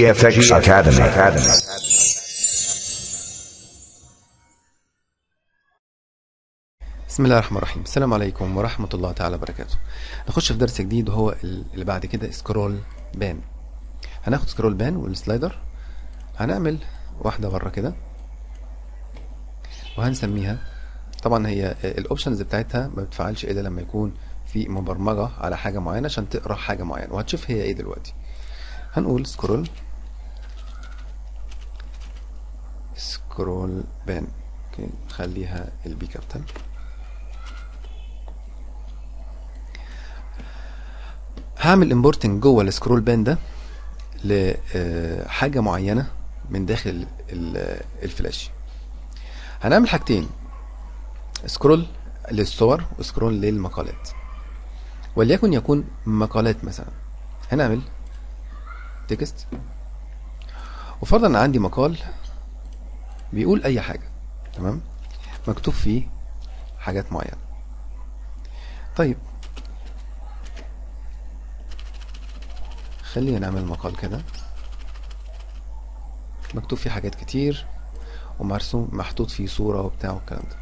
GFX Academy. Academy. بسم الله الرحمن الرحيم السلام عليكم ورحمة الله تعالى وبركاته نخش في درس جديد وهو اللي بعد كده سكرول بان هناخد سكرول بان والسلايدر هنعمل واحدة بره كده وهنسميها طبعا هي الاوبشنز بتاعتها ما بتفعلش الا لما يكون في مبرمجة على حاجة معينة عشان تقرا حاجة معينة وهتشوف هي ايه دلوقتي هنقول سكرول سكرول بان اوكي خليها البي كابيتال هعمل امبورتنج جوه السكرول بان ده لحاجة معينة من داخل ال- الفلاش هنعمل حاجتين سكرول للصور وسكرول للمقالات وليكن يكون مقالات مثلا هنعمل تكست وفرضا ان عندي مقال بيقول اي حاجة تمام مكتوب فيه حاجات معينة طيب خلينا نعمل مقال كده مكتوب فيه حاجات كتير ومرسوم محطوط فيه صورة وبتاع والكلام ده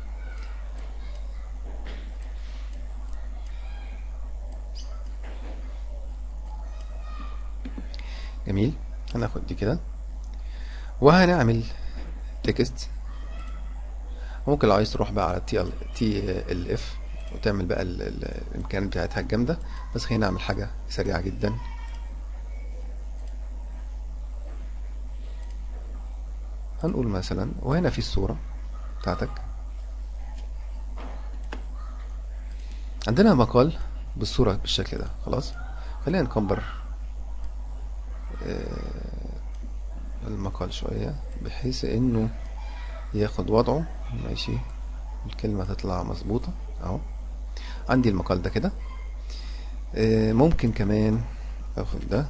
جميل هناخد دي كده وهنعمل تكست ممكن لو عايز تروح بقى على تي ال تي ال اف وتعمل بقى ال- ال- الامكانيات بتاعتها الجامده بس خلينا نعمل حاجه سريعه جدا هنقول مثلا وهنا في الصوره بتاعتك عندنا مقال بالصوره بالشكل ده خلاص خلينا نكبر آه، المقال شويه بحيث انه ياخد وضعه ماشي الكلمة تطلع مظبوطة اهو عندي المقال ده كده آه، ممكن كمان اخد ده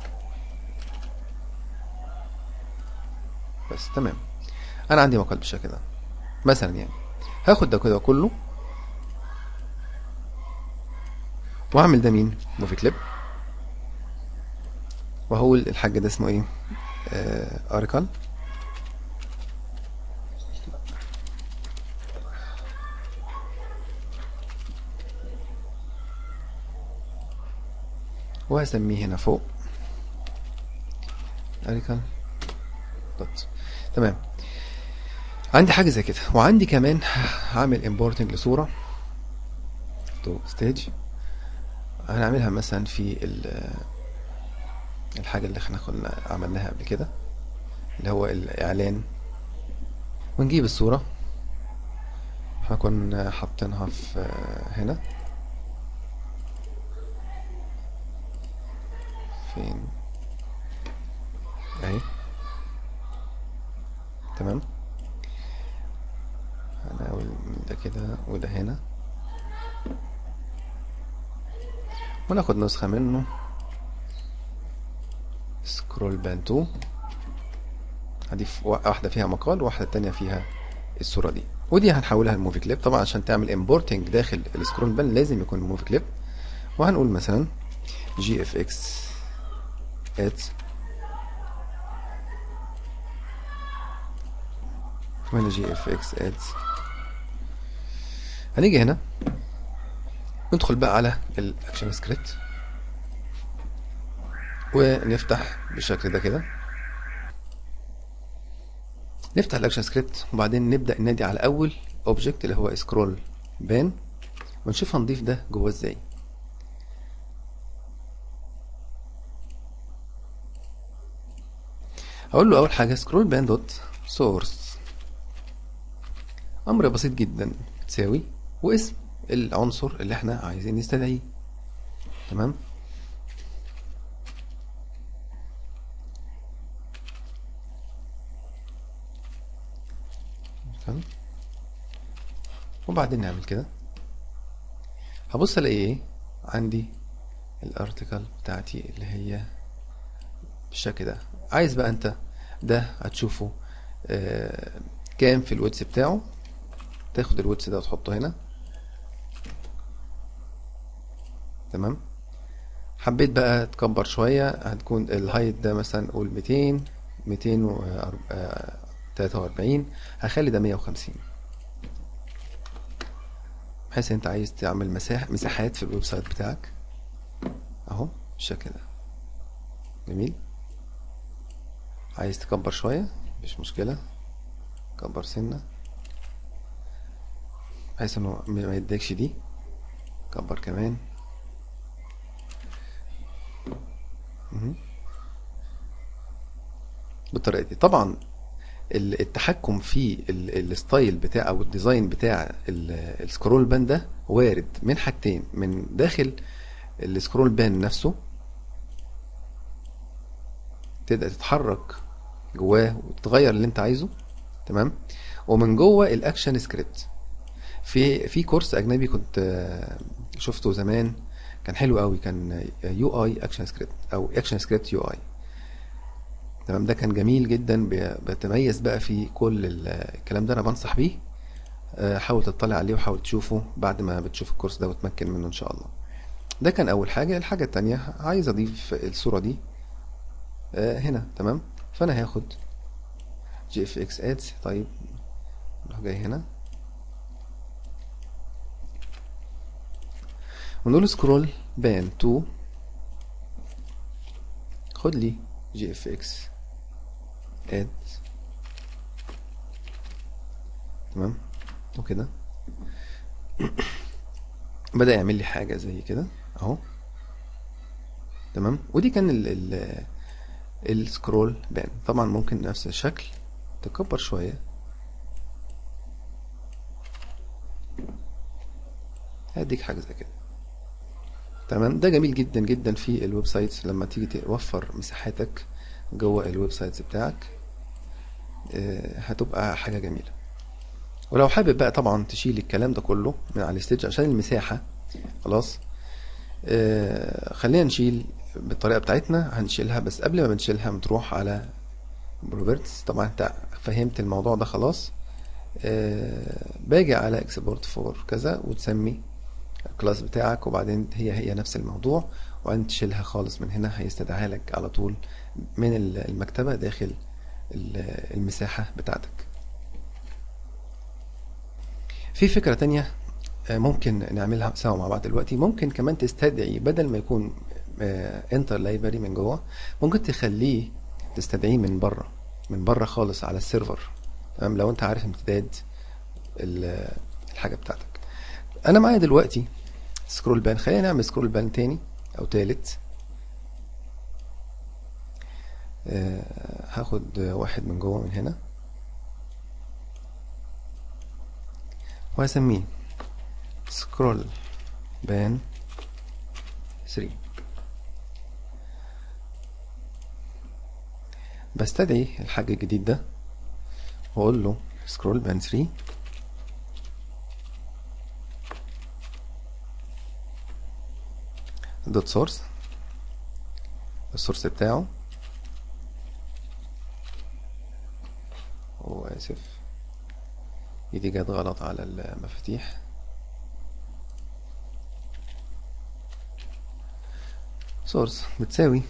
بس تمام انا عندي مقال بالشكل ده مثلا يعني هاخد ده كده كله واعمل ده مين موفي كليب وهقول الحاج ده اسمه ايه آه اريكال وهسميه هنا فوق اريكال دوت تمام عندي حاجة زي كده وعندي كمان هعمل امبورتنج لصورة تو ستيج هنعملها مثلا في ال- الحاجة اللي احنا كنا عملناها قبل كده اللي هو الاعلان ونجيب الصورة احنا كنا حاطينها في هنا فين اهي تمام هنقول من ده كده وده هنا وناخد نسخة منه سكرول بان 2 هضيف واحدة فيها مقال وواحدة تانية فيها الصورة دي ودي هنحولها لموفي كليب طبعا عشان تعمل امبورتنج داخل السكرول بان لازم يكون موفي كليب وهنقول مثلا جي اف اكس ادز كمان جي اف اكس ادز هنيجي هنا ندخل بقى على الاكشن سكريبت ونفتح بالشكل ده كده نفتح الاكشن سكريبت وبعدين نبدا ننادي على اول اوبجكت اللي هو سكرول بان ونشوف هنضيف ده جوه ازاي هقول له اول حاجه سكرول بان دوت سورس امر بسيط جدا تساوي واسم العنصر اللي احنا عايزين نستدعيه تمام تمام. وبعدين نعمل كده هبص الاقي ايه عندي الارتكل بتاعتي اللي هي بالشكل ده عايز بقى انت ده هتشوفه آه، كام في الويتس بتاعه تاخد الويتس ده وتحطه هنا تمام حبيت بقى تكبر شوية هتكون الهايت ده مثلا قول 200 243 هخلي ده 150 بحيث انت عايز تعمل مساح مساحات في الويب سايت بتاعك اهو بالشكل ده جميل عايز تكبر شوية مش مشكلة كبر سنة بحيث انه ما يديكش دي كبر كمان مهم. بالطريقة دي طبعا ال- التحكم في ال- الستايل بتاع او الديزاين بتاع ال- السكرول بان ده وارد من حاجتين من داخل السكرول بان نفسه تبدأ تتحرك جواه وتغير اللي انت عايزه تمام ومن جوه الاكشن سكريبت في في كورس اجنبي كنت آه، شفته زمان كان حلو قوي كان يو اي اكشن سكريبت او اكشن سكريبت يو اي تمام ده كان جميل جدا بي- بيتميز بقى في كل ال- الكلام ده انا بنصح بيه آه، حاول تطلع عليه وحاول تشوفه بعد ما بتشوف الكورس ده وتمكن منه ان شاء الله ده كان اول حاجه الحاجه التانية عايز اضيف الصوره دي آه، هنا تمام فانا هاخد جي اف اكس ادز طيب نروح جاي هنا ونقول سكرول بان تو خد لي جي اف اكس اد تمام وكده بدأ يعمل لي حاجة زي كده اهو تمام ودي كان ال ال السكرول بان طبعا ممكن نفس الشكل تكبر شوية هديك حاجة زي كده تمام ده جميل جدا جدا في الويب سايتس لما تيجي توفر مساحاتك جوه الويب سايتس بتاعك آه، هتبقى حاجة جميلة ولو حابب بقى طبعا تشيل الكلام ده كله من على الستيج عشان المساحة خلاص آه، خلينا نشيل بالطريقة بتاعتنا هنشيلها بس قبل ما بنشيلها بتروح على بروبرتس طبعا انت فهمت الموضوع ده خلاص آه، باجي على اكسبورت فور كذا وتسمي الكلاس بتاعك وبعدين هي هي نفس الموضوع وبعدين تشيلها خالص من هنا هيستدعيها لك على طول من ال- المكتبة داخل ال- المساحة بتاعتك في فكرة تانية آه، ممكن نعملها سوا مع بعض دلوقتي ممكن كمان تستدعي بدل ما يكون انتر لايبرري من جوه ممكن تخليه تستدعيه من بره من بره خالص على السيرفر تمام لو انت عارف امتداد ال- الحاجة بتاعتك انا معايا دلوقتي سكرول بان خلينا نعمل سكرول بان تاني او تالت آه، هاخد واحد من جوه من هنا وهسميه سكرول بان 3 بستدعي الحاج الجديد ده واقول له سكرول بان 3 دوت سورس السورس بتاعه هو اسف ايدي جت غلط على المفاتيح سورس بتساوي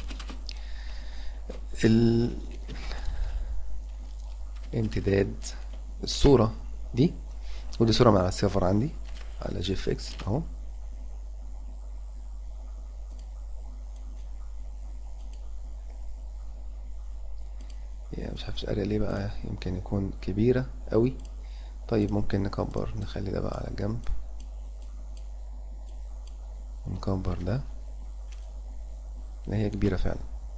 ال امتداد الصورة دي ودي صورة من على السيرفر عندي على جي اف اكس اهو هي مش عارف اريا ليه بقى يمكن يكون كبيرة قوي طيب ممكن نكبر نخلي ده بقى على جنب ونكبر ده لا هي كبيرة فعلا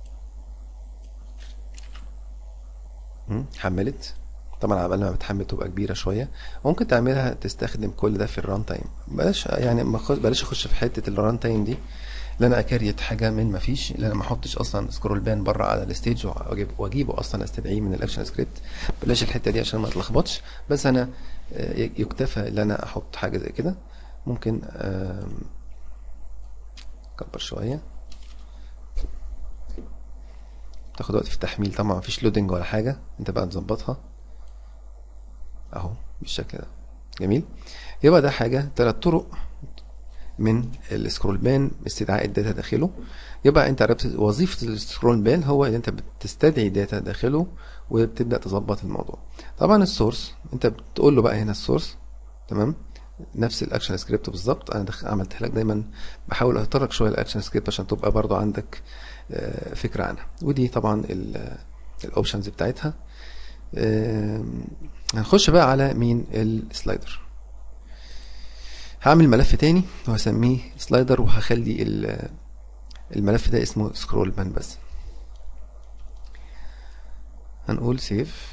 مم، حملت طبعا على بال ما بتحمل تبقى كبيرة شوية ممكن تعملها تستخدم كل ده في الران تايم بلاش يعني ما أخش- بلاش اخش في حتة الران تايم دي اللي انا اكريت حاجة من ما فيش اللي انا ما احطش اصلا سكرول بان بره على الستيج واجيب واجيبه اصلا استدعيه من الاكشن سكريبت بلاش الحتة دي عشان ما اتلخبطش بس انا آه، يكتفى ان انا احط حاجة زي كده ممكن آم، اكبر شوية تاخد وقت في التحميل طبعا مفيش لودنج ولا حاجة انت بقى تظبطها اهو بالشكل ده جميل يبقى ده حاجة تلات طرق من السكرول بان استدعاء الداتا داخله يبقى انت عرفت وظيفة السكرول بان هو ان انت بتستدعي داتا داخله وبتبدأ تظبط الموضوع طبعا السورس انت بتقول له بقى هنا السورس تمام نفس الاكشن سكريبت بالظبط انا دخ... عملت لك دايما بحاول اتطرق شويه الاكشن سكريبت عشان تبقى برضو عندك آه، فكره عنها ودي طبعا الاوبشنز بتاعتها آم، هنخش بقى على مين السلايدر هعمل ملف تاني وهسميه سلايدر وهخلي ال- الملف ده اسمه سكرول مان بس هنقول سيف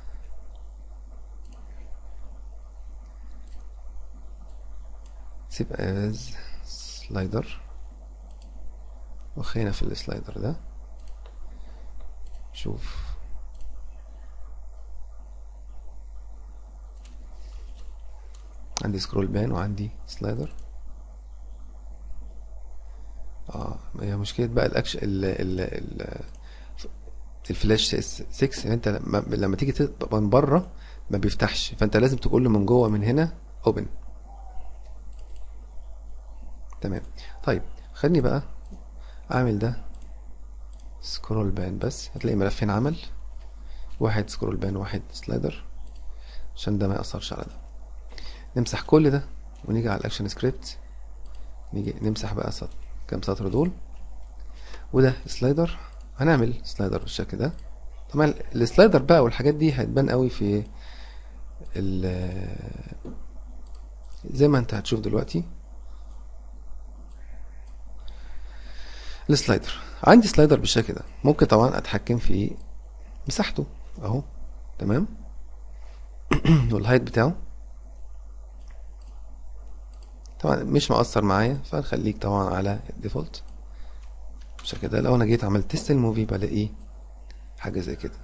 سيب از سلايدر وخلينا في السلايدر ده شوف عندي سكرول بان وعندي سلايدر اه هي مشكلة بقى الاكشن ال ال ال الفلاش 6 انت لما, لما تيجي تبقى من بره ما بيفتحش فانت لازم تقول له من جوه من هنا اوبن تمام طيب خليني بقى اعمل ده سكرول بان بس هتلاقي ملفين عمل واحد سكرول بان واحد سلايدر عشان ده ما يأثرش على ده نمسح كل ده ونيجي على الاكشن سكريبت نيجي نمسح بقى سطر كام سطر دول وده سلايدر هنعمل سلايدر بالشكل ده طبعا السلايدر بقى والحاجات دي هتبان قوي في ال زي ما انت هتشوف دلوقتي السلايدر عندي سلايدر بالشكل ده ممكن طبعا اتحكم في مساحته اهو تمام والهايت بتاعه طبعا مش مؤثر معايا فنخليك طبعا على الديفولت بالشكل ده لو انا جيت عملت تيست الموفي بلاقيه حاجه زي كده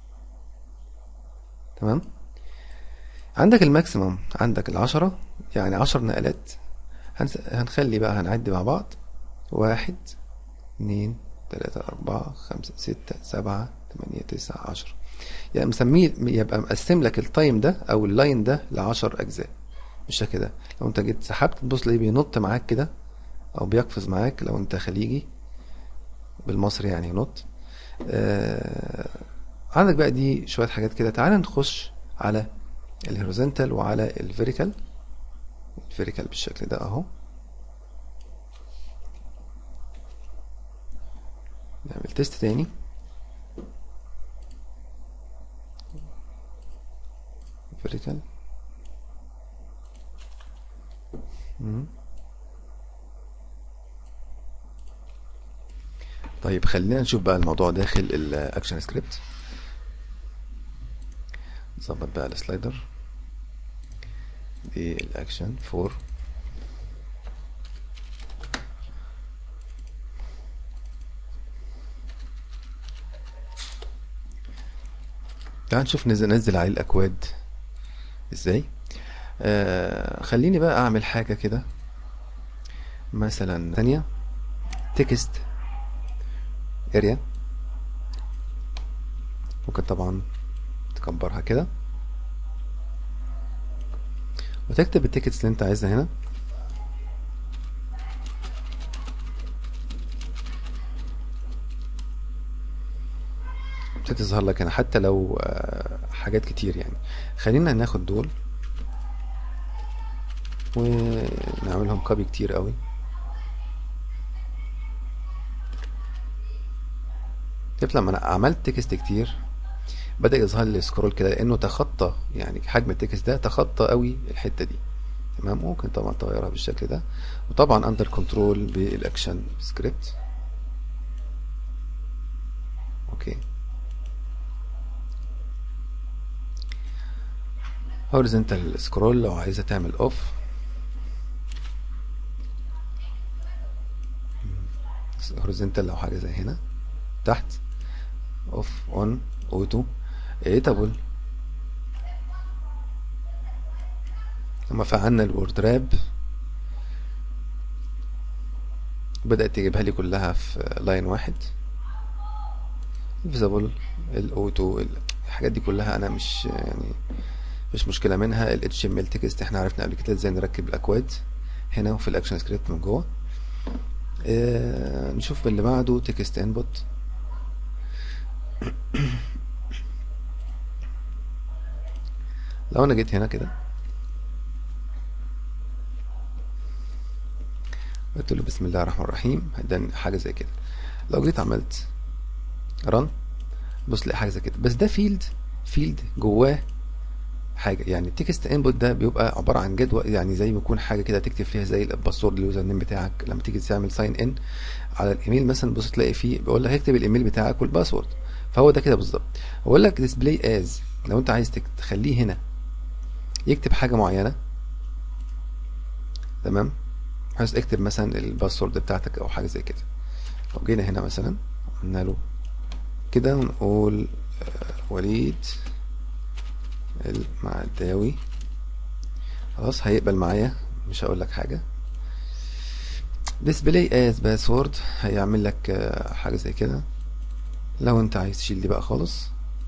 تمام عندك الماكسيمم عندك العشرة يعني عشر نقلات هنس... هنخلي بقى هنعد مع بعض واحد اتنين تلاتة أربعة خمسة ستة سبعة تمانية تسعة عشر يعني مسميه يبقى مقسم لك التايم ده أو اللاين ده لعشر أجزاء بالشكل ده لو انت جيت سحبت تبص تلاقيه بينط معاك كده أو بيقفز معاك لو انت خليجي بالمصري يعني ينط آه عندك بقى دي شوية حاجات كده تعال نخش على الهوريزونتال وعلى الفيريكال الفيريكال بالشكل ده اهو نعمل تيست تاني فيريكال طيب خلينا نشوف بقى الموضوع داخل الاكشن سكريبت نظبط بقى السلايدر بالاكشن 4 تعال نشوف ننزل ننزل عليه الاكواد ازاي آه خليني بقى اعمل حاجة كده مثلا ثانية تكست اريا ممكن طبعا تكبرها كده وتكتب التيكتس اللي انت عايزها هنا بتظهر لك هنا حتى لو آه، حاجات كتير يعني خلينا ناخد دول ونعملهم كوبي كتير قوي شفت لما انا عملت تكست كتير بدأ يظهر لي سكرول كده لانه تخطى يعني حجم التكست ده تخطى قوي الحتة دي تمام ممكن طبعا تغيرها بالشكل ده وطبعا اندر كنترول بالاكشن سكريبت اوكي هوريزونتال سكرول لو عايزة تعمل اوف هوريزونتال لو حاجة زي هنا تحت اوف اون اوتو ايتابل لما فعلنا الوردراب بدأت تجيبها لي كلها في لاين واحد الفيزابل الاوتو الحاجات دي كلها انا مش يعني مش مشكلة منها ال HTML تكست احنا عرفنا قبل كده ازاي نركب الاكواد هنا وفي الاكشن سكريبت من جوه آه نشوف اللي بعده تكست انبوت لو انا جيت هنا كده قلت له بسم الله الرحمن الرحيم هيداني حاجه زي كده لو جيت عملت رن بص لقى حاجه زي كده بس ده فيلد فيلد جواه حاجه يعني التكست انبوت ده بيبقى عباره عن جدول يعني زي ما يكون حاجه كده تكتب فيها زي الباسورد اليوزر نيم بتاعك لما تيجي تعمل ساين ان على الايميل مثلا بص تلاقي فيه بيقول لك اكتب الايميل بتاعك والباسورد فهو ده كده بالظبط بقول لك ديسبلاي از لو انت عايز تخليه هنا يكتب حاجه معينه تمام عايز اكتب مثلا الباسورد بتاعتك او حاجه زي كده لو جينا هنا مثلا قلنا له كده ونقول وليد المعداوي خلاص هيقبل معايا مش هقول لك حاجه display as password هيعمل لك حاجه زي كده لو انت عايز تشيل دي بقى خالص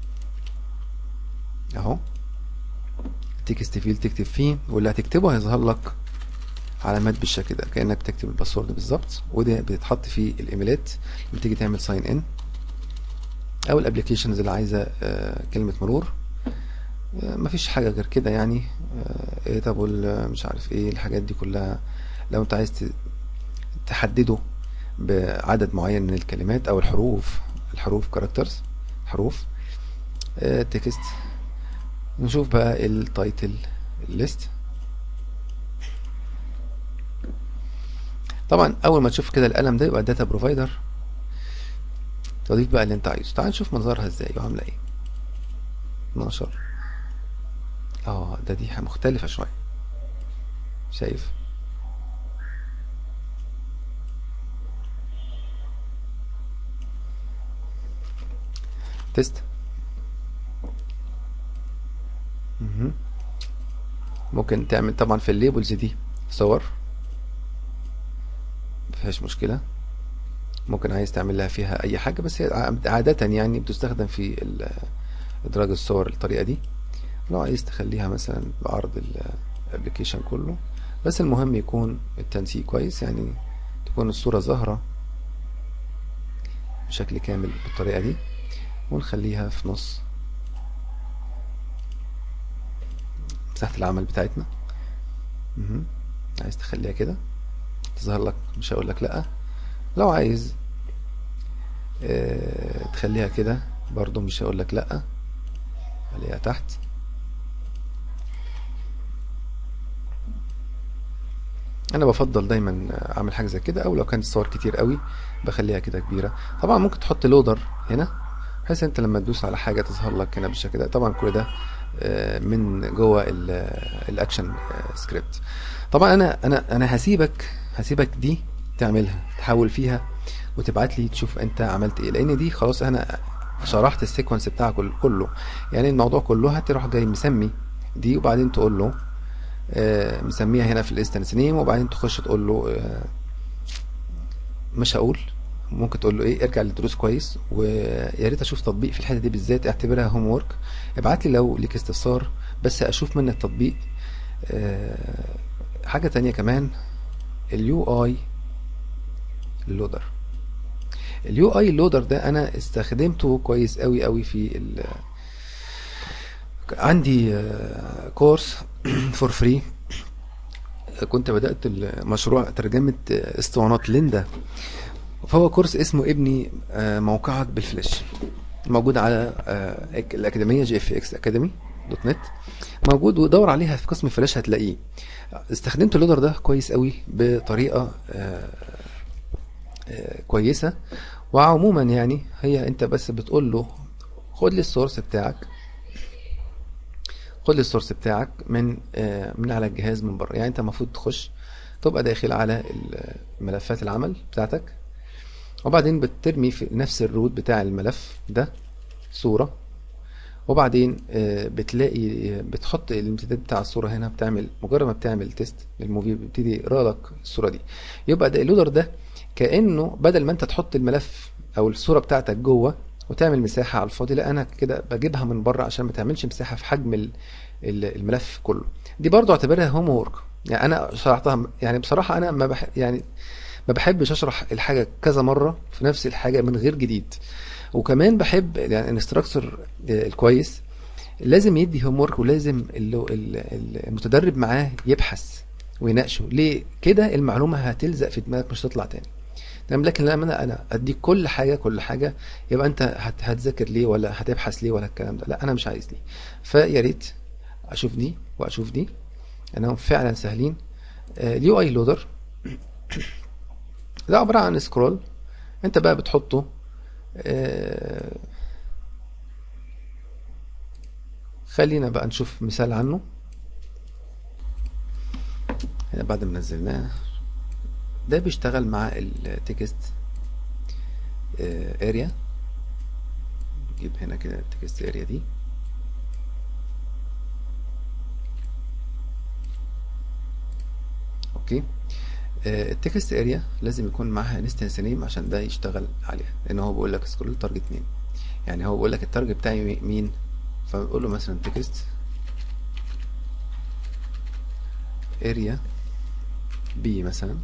اهو تكست فيل تكتب فيه واللي هتكتبه هيظهر لك علامات بالشكل ده كانك بتكتب الباسورد بالظبط وده بتتحط فيه الايميلات لما تيجي تعمل ساين ان او الابلكيشنز اللي عايزه كلمه مرور مفيش حاجه غير كده يعني ايه طب مش عارف ايه الحاجات دي كلها لو انت عايز تحدده بعدد معين من الكلمات او الحروف الحروف كاركترز حروف تكست نشوف بقى التايتل ليست طبعا اول ما تشوف كده القلم ده يبقى داتا بروفايدر تضيف بقى اللي انت عايزه تعال نشوف منظرها ازاي وعامله ايه 12 اه ده دي مختلفة شوية شايف تيست مهم. ممكن تعمل طبعا في الليبلز دي صور مفيهاش مشكلة ممكن عايز تعمل لها فيها اي حاجة بس هي عادة يعني بتستخدم في ادراج الصور الطريقة دي لو عايز تخليها مثلا بعرض الابلكيشن كله بس المهم يكون التنسيق كويس يعني تكون الصورة ظاهرة بشكل كامل بالطريقة دي ونخليها في نص مساحة العمل بتاعتنا مهم. عايز تخليها كده تظهر لك مش هقول لك لا لو عايز اه تخليها كده برضو مش هقول لك لا خليها تحت انا بفضل دايما اعمل حاجه زي كده او لو كانت الصور كتير قوي بخليها كده كبيره طبعا ممكن تحط لودر هنا بحيث انت لما تدوس على حاجه تظهر لك هنا بالشكل ده طبعا كل ده من جوه الاكشن سكريبت طبعا انا انا انا هسيبك هسيبك دي تعملها تحاول فيها وتبعت لي تشوف انت عملت ايه لان دي خلاص انا شرحت السيكونس بتاعك كله يعني الموضوع كله هتروح جاي مسمي دي وبعدين تقول له آه مسميها هنا في الانستنس نيم وبعدين تخش تقول له آه مش هقول ممكن تقول له ايه ارجع للدروس كويس ويا ريت اشوف تطبيق في الحته دي بالذات اعتبرها هوم وورك ابعت لي لو ليك استفسار بس اشوف منك تطبيق آه حاجه تانية كمان اليو اي لودر اليو اي لودر ده انا استخدمته كويس قوي قوي في ال عندي كورس فور فري كنت بدأت المشروع ترجمة اسطوانات ليندا فهو كورس اسمه ابني موقعك بالفلاش موجود على الأكاديمية جي اف اكس اكاديمي دوت نت موجود ودور عليها في قسم الفلاش هتلاقيه استخدمت اللودر ده كويس قوي بطريقة كويسة وعموما يعني هي انت بس بتقول له خد لي السورس بتاعك خد لي السورس بتاعك من آه من على الجهاز من بره يعني انت المفروض تخش تبقى داخل على ملفات العمل بتاعتك وبعدين بترمي في نفس الروت بتاع الملف ده صورة وبعدين آه بتلاقي بتحط الامتداد بتاع الصورة هنا بتعمل مجرد ما بتعمل تيست الموفي بيبتدي يقرا لك الصورة دي يبقى ده اللودر ده كأنه بدل ما انت تحط الملف او الصورة بتاعتك جوه وتعمل مساحة على الفاضي لا انا كده بجيبها من بره عشان ما تعملش مساحة في حجم الملف كله دي برضو اعتبرها هوم وورك يعني انا شرحتها يعني بصراحه انا ما بح يعني ما بحبش اشرح الحاجه كذا مره في نفس الحاجه من غير جديد وكمان بحب يعني الانستراكتور الكويس لازم يدي هوم ورك ولازم ال- ال- المتدرب معاه يبحث ويناقشه ليه كده المعلومه هتلزق في دماغك مش هتطلع تاني تمام لكن لما انا انا اديك كل حاجه كل حاجه يبقى انت هت- هتذاكر ليه ولا هتبحث ليه ولا الكلام ده لا انا مش عايز دي فيا ريت اشوف دي واشوف دي انهم فعلا سهلين اليو اي لودر ده عباره عن سكرول انت بقى بتحطه آه، خلينا بقى نشوف مثال عنه هنا بعد ما نزلناه ده بيشتغل مع التكست اريا نجيب هنا كده التكست اريا دي اوكي التكست اريا لازم يكون معاها انستنس نيم عشان ده يشتغل عليها لان هو بيقول لك سكرول تارجت نيم يعني هو بيقول لك التارجت بتاعي مي- مين فبقول له مثلا تكست اريا بي مثلا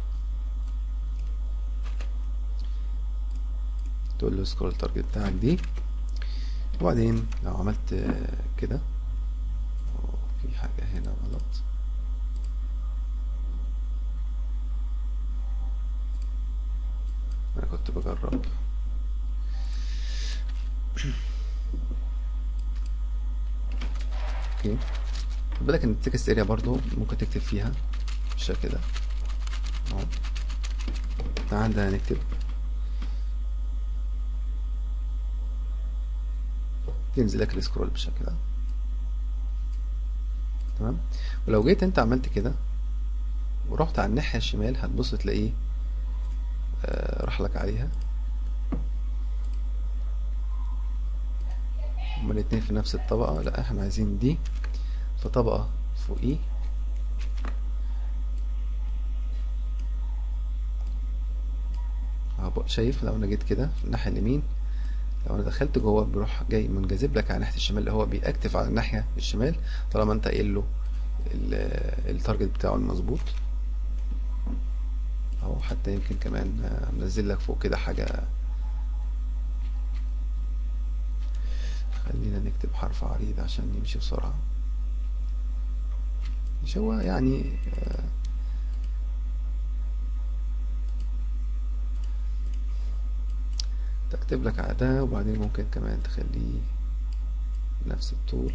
تقول له سكرول تارجت بتاعك دي وبعدين لو عملت آه، كده أوه، في حاجة هنا غلط انا كنت بجرب اوكي خد بالك ان التكست اريا برضو ممكن تكتب فيها بالشكل ده اهو عندنا نكتب ينزل لك السكرول بالشكل ده تمام ولو جيت انت عملت كده ورحت على الناحية الشمال هتبص تلاقيه آه، راح لك عليها هما الاتنين في نفس الطبقة لا احنا عايزين دي في طبقة فوقيه اهو بقى شايف لو انا جيت كده في الناحية اليمين لو انا دخلت جوه بيروح جاي منجذب لك على ناحية الشمال اللي هو بيأكتف على الناحية الشمال طالما انت قايل له ال- التارجت بتاعه المظبوط او حتى يمكن كمان آه، منزل لك فوق كده حاجة خلينا نكتب حرف عريض عشان يمشي بسرعة مش هو يعني آه، تكتب لك على ده وبعدين ممكن كمان تخليه نفس الطول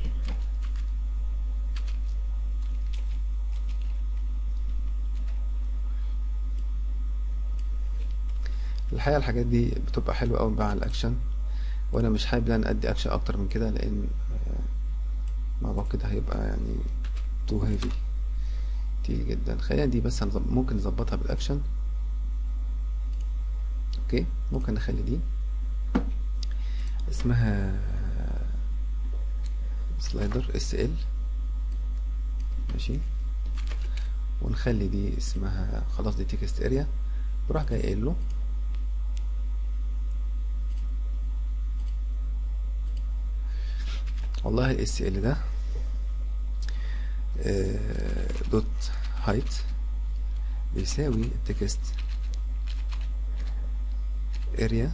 الحقيقة الحاجات دي بتبقى حلوة أوي مع الأكشن وأنا مش حابب إن أنا أدي أكشن أكتر من كده لأن آه، الموضوع كده هيبقى يعني تو هيفي تقيل جدا خلينا دي بس هنظب... ممكن نظبطها بالأكشن أوكي ممكن نخلي دي اسمها سلايدر اس ال ماشي ونخلي دي اسمها خلاص دي تكست اريا وراح جاي قايل له والله الاس ال ده آه، دوت هايت بيساوي التكست اريا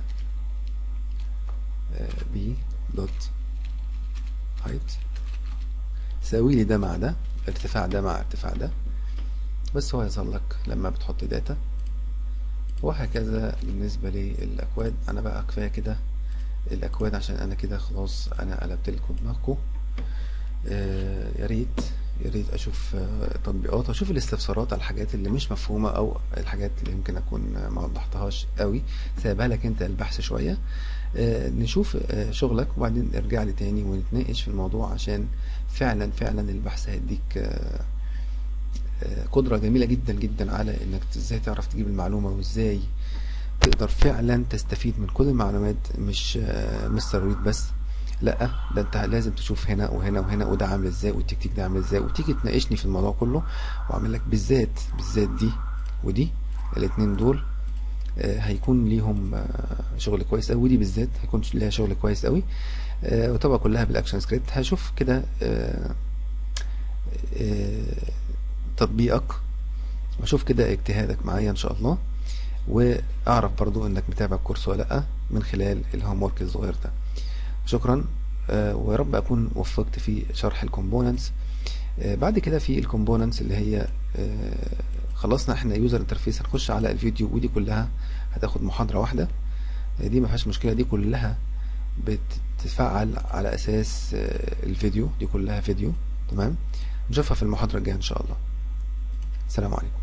بي دوت هايت ساوي لي ده مع ده ارتفاع ده مع ارتفاع ده بس هو يظهر لك لما بتحط داتا وهكذا بالنسبة للأكواد أنا بقى كفاية كده الأكواد عشان أنا كده خلاص أنا قلبت لكم دماغكم آه، يا ريت يا ريت أشوف آه، تطبيقات وأشوف الاستفسارات على الحاجات اللي مش مفهومة أو الحاجات اللي يمكن أكون آه، ما وضحتهاش قوي سايبها لك أنت البحث شوية آه، نشوف آه، شغلك وبعدين ارجع لي تاني ونتناقش في الموضوع عشان فعلا فعلا البحث هيديك آه، آه، قدرة جميلة جدا جدا على انك ازاي تعرف تجيب المعلومة وازاي تقدر فعلا تستفيد من كل المعلومات مش آه، مش ترويج بس لا ده انت لازم تشوف هنا وهنا وهنا وده عامل ازاي والتكتيك ده عامل ازاي وتيجي تناقشني في الموضوع كله واعمل لك بالذات بالذات دي ودي الاتنين دول آه، هيكون ليهم آه، شغل كويس قوي ودي بالذات هيكون ليها شغل كويس قوي آه، وطبعا كلها بالاكشن سكريبت هشوف كده آه، آه، تطبيقك واشوف كده اجتهادك معايا ان شاء الله واعرف برضو انك متابع الكورس ولا لا من خلال الهوم ورك الصغير ده شكرا آه، ويا رب اكون وفقت في شرح الكومبوننتس بعد كده في الكومبوننتس اللي هي آه، خلصنا احنا يوزر انترفيس هنخش على الفيديو ودي كلها هتاخد محاضرة واحدة آه، دي ما فيهاش مشكلة دي كلها بتتفعل على اساس آه، الفيديو دي كلها فيديو تمام نشوفها في المحاضرة الجاية ان شاء الله السلام عليكم